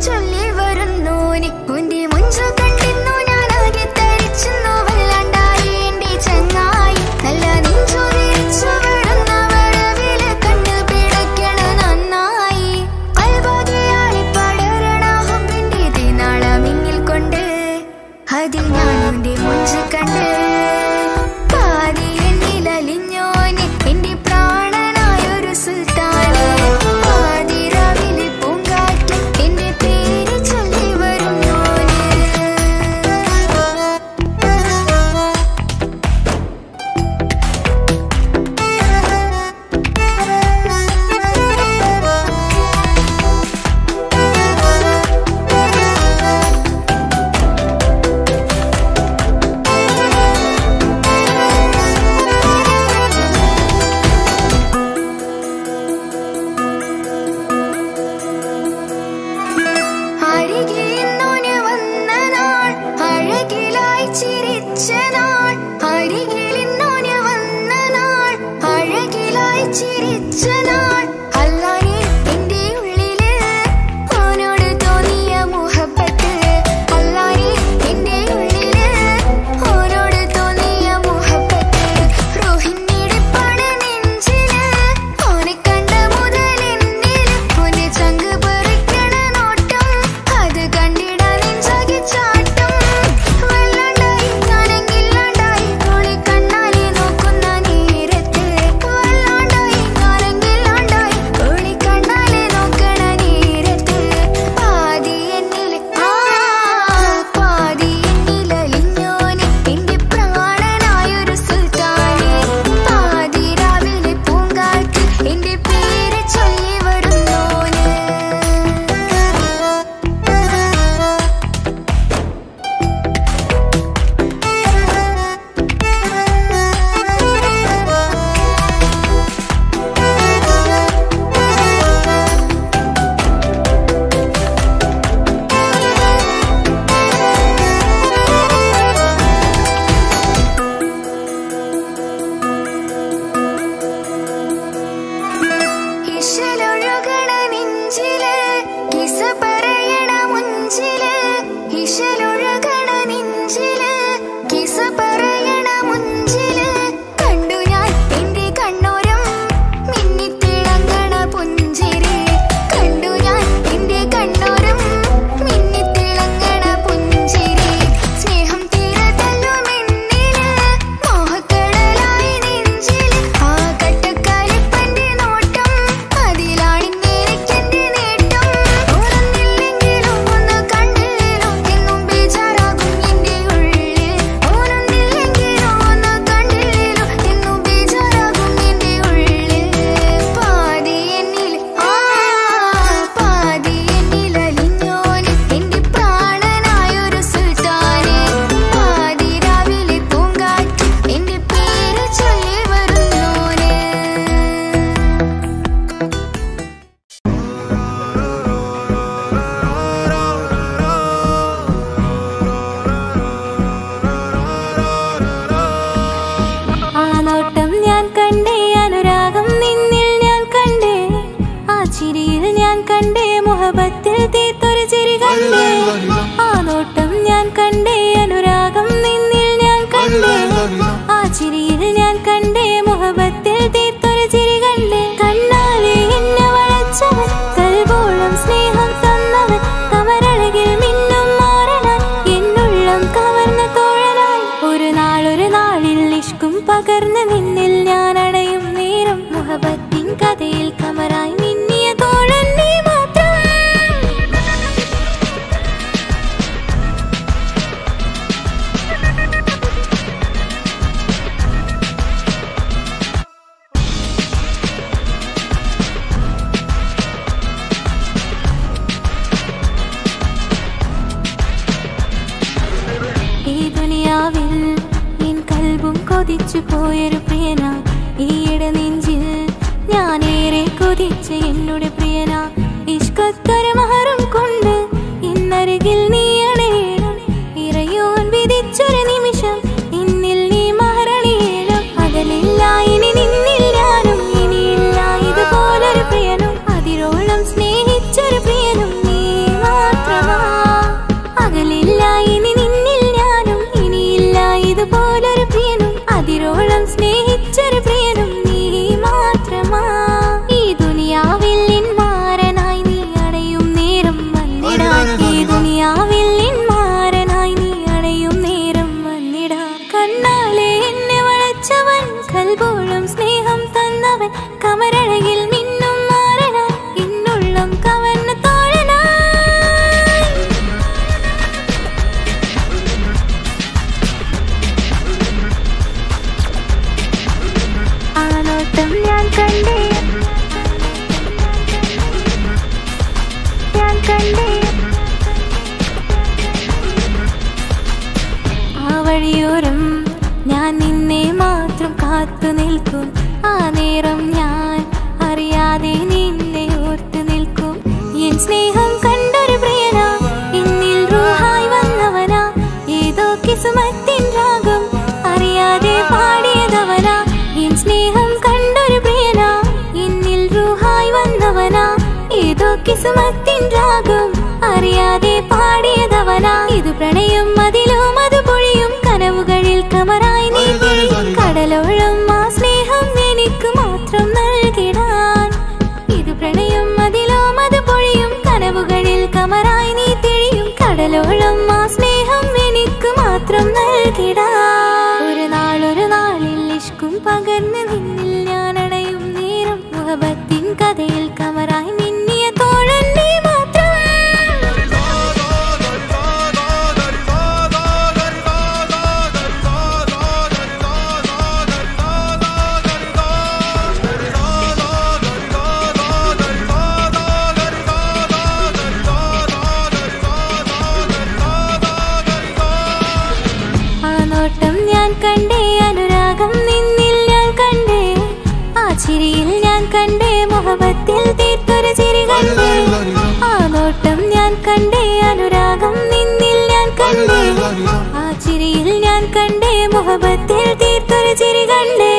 ചൊല്ലി വരുന്നു ഉന്റെ മുഞ്ചു കണ്ടിന്നു ഞാൻ ആകെ തരിച്ചെന്നു വല്ലാണ്ടായി എന്റെ ചങ്ങായി നല്ല നെഞ്ചു വിരിച്ചു വിടുന്ന വരവില് കണ്ടു പിടിക്കണ നന്നായി അൽബാഗിയായി പടരണ ഹുബിന്റെ ദിനാളമിങ്ങിൽ കൊണ്ട് അതിൽ ഞാൻ ഉന്റെ മുഞ്ചു കണ്ട് പാതി എന്നിലലിഞ്ഞോന് എന്റെ പ്രാണനായൊരു സുൽത്താന് പാതിരാവിലെ പൂങ്കാറ്റ് എന്റെ പേര് ചൊല്ലി വരുന്നോന് അരികിന്നോന് വന്ന നാൾ അഴകിലായി ചിരിച്ച നാൾ അരികിലിന്നോന് വന്ന നാൾ അഴകിലായി ചിരിച്ച നാൾ അല്ലാനെ എന്റെ ഉള്ളില് ഓനോട് തോന്നിയ മുഹബത്ത് അല്ലാനെ എന്റെ ഉള്ളില് ഓനോട് തോന്നിയ മുഹബത്ത് റോഹിണിടിപ്പാണ് നെഞ്ചില് ഓനെ കണ്ട മുതലെന്നില് ഓനെ ചങ്ക് പറിക്കണ നോട്ടം അത് കണ്ടിട നെഞ്ചാകെ ചാട്ടം വല്ലാണ്ടായി ഞാനെങ്കില്ലാണ്ടായി ഓളെ കണ്ണാലെ നോക്കുന്ന നേരത്ത് വല്ലാണ്ടായി ഞാനെങ്കില്ലാണ്ടായി ഓളെ കണ്ണാലെ നോക്കണ നേരത്ത് പാതി എന്നിൽ ആ പാതി എന്നിലലിഞ്ഞോന് എന്റെ പ്രാണനായൊരു സുൽത്താനെ പാതി രാവിലെ പൂങ്കാറ്റ് എന്റെ പേര് ചൊല്ലി വരുന്നോന് ഇശലൊഴുകണ നെഞ്ചില് കിസ പറയണ മുഞ്ചില് ഇശലൊഴുകണ നെഞ്ചില് കിസ പറയണ മുഞ്ചില് കണ്ടു ഞാൻ എന്റെ കണ്ണോരം മിന്നിത്തിളങ്ങണ പുഞ്ചിരി കണ്ടു ഞാൻ എന്റെ കണ്ണോരം മിന്നിത്തിളങ്ങണ പുഞ്ചിരി സ്നേഹം തീരതല്ലും എന്നില് മോഹക്കടലായി നെഞ്ചില് ആ കട്ടക്കാലിപ്പന്റെ നോട്ടം അതിലാണിന്നെനിക്കെന്റെ നേട്ടം ഓരോന്നില്ലെങ്കിലും ഒന്ന് കണ്ടില്ലേലും എന്നും ബേജാറാകും എന്റെ ഉള്ളിൽ ഓരോന്നില്ലെങ്കിലും ഒന്ന് കണ്ടില്ലേലും എന്നും ബേജാറാകും എന്റെ ഉള്ളിൽ പാതി എന്നിൽ ആ പാതി എന്നിലലിഞ്ഞോന് എന്റെ പ്രാണനായൊരു സുൽത്താനെ പാതി രാവിലെ പൂങ്കാറ്റ് എന്റെ പേര് ചൊല്ലി വരുന്നോന് ആ നോട്ടം ഞാൻ കണ്ടേ അനുരാഗം നിന്നിൽ ഞാൻ കണ്ടേ ആ ചിരിയിൽ ഞാൻ കണ്ടേ മുഹബത്തിൽ തീർത്തൊരു ചിരി കണ്ടേ ആ നോട്ടം ഞാൻ കണ്ടേ അനുരാഗം നിന്നിൽ ഞാൻ കണ്ടേ ആ ചിരിയിൽ ഞാൻ കണ്ടേ മുഹബത്തിൽ തീർത്തൊരു ചിരി കണ്ടേ കണ്ണാലെ എന്നെ വളച്ചവൻ കൽവോളം സ്നേഹം തന്നവൻ കമരഴകിൽ മിന്നും മാറനാൻ എന്നുള്ളം കവർന്ന തോഴനായി ഒരു നാളൊരു നാളിൽ ഇഷ്കും പകർന്ന് നിന്നിൽ ഞാൻ അടയും നേരം മുഹബത്തിൻ കഥയിൽ കമറായി മിന്നിയ തോഴൻ നീ മാത്രം ഈ ദുനിയാവിൽ എൻ കൽബും കൊതിച്ചു പോയൊരു പ്രിയന ഈയിടെ നെഞ്ചിൽ ഞാനേറെ കൊതിച്ച് എന്നോട് പ്രിയന ഇഷ്കത്തൊരു മഹറും കൊണ്ട് ഇന്നരികിൽ നീ അണയണം ഇറയോൻ വിധിച്ചൊരു നിമിഷം ഇന്നിൽ നീ മഹറണിയേണം അകലില്ല ഇനി നിന്നിൽ ഞാനും ഇനിയില്ല ഇതുപോലൊരു പ്രിയനും അതിരോളം സ്നേഹിച്ചൊരു പ്രിയനും നീ മാത്രം വഴിയോരം ഞാൻ നിന്നെ മാത്രം കാത്തു നിൽക്കും ആ നേരം ഞാൻ അറിയാതെ നിന്നെ ഓർത്തു നിൽക്കും എൻ സ്നേഹം കണ്ടൊരു പ്രിയനാ എന്നിൽ റൂഹായി വന്നവനാ ഏതോ കിസുമത്തിൻ രാഗം അറിയാതെ പാടിയതവനാ എൻ സ്നേഹം കണ്ടൊരു പ്രിയനാ എന്നിൽ റൂഹായി വന്നവനാ ഏതോ കിസുമത്തിൻ രാഗം അറിയാതെ പാടിയതവനാ ഇത് പ്രണയം അതിലും അത് പൊഴിയും കനവുകളിൽ കമറായി നീ തിരിയും കടലോളം ആ സ്നേഹം എനിക്ക് മാത്രം നൽകിടാൻ ഇത് പ്രണയം അതിലും അത് പൊഴിയും കനവുകളിൽ കമറായി നീ തിരിയും കടലോളം ആ സ്നേഹം എനിക്ക് മാത്രം നൽകിടാൻ ഒരു നാളൊരു നാളിൽ ഇഷ്കും പകർന്ന് നിന്നിൽ ഞാൻ അണയും നേരം മുഹബത്തിൻ കഥയിൽ കമറായി മിന്നിയ തോഴൻ നീ മാത്രം ആ നോട്ടം ഞാൻ കണ്ടേ അനുരാഗം നിന്നിൽ ഞാൻ കണ്ടേ ആ ചിരിയിൽ ഞാൻ കണ്ടേ മുഹബത്തിൽ തീർത്തൊരു ചിരി കണ്ടേ ആ നോട്ടം ഞാൻ കണ്ടേ അനുരാഗം നിന്നിൽ ഞാൻ കണ്ടേ ആ ചിരിയിൽ ഞാൻ കണ്ടേ മുഹബത്തിൽ തീർത്തൊരു ചിരി കണ്ടേ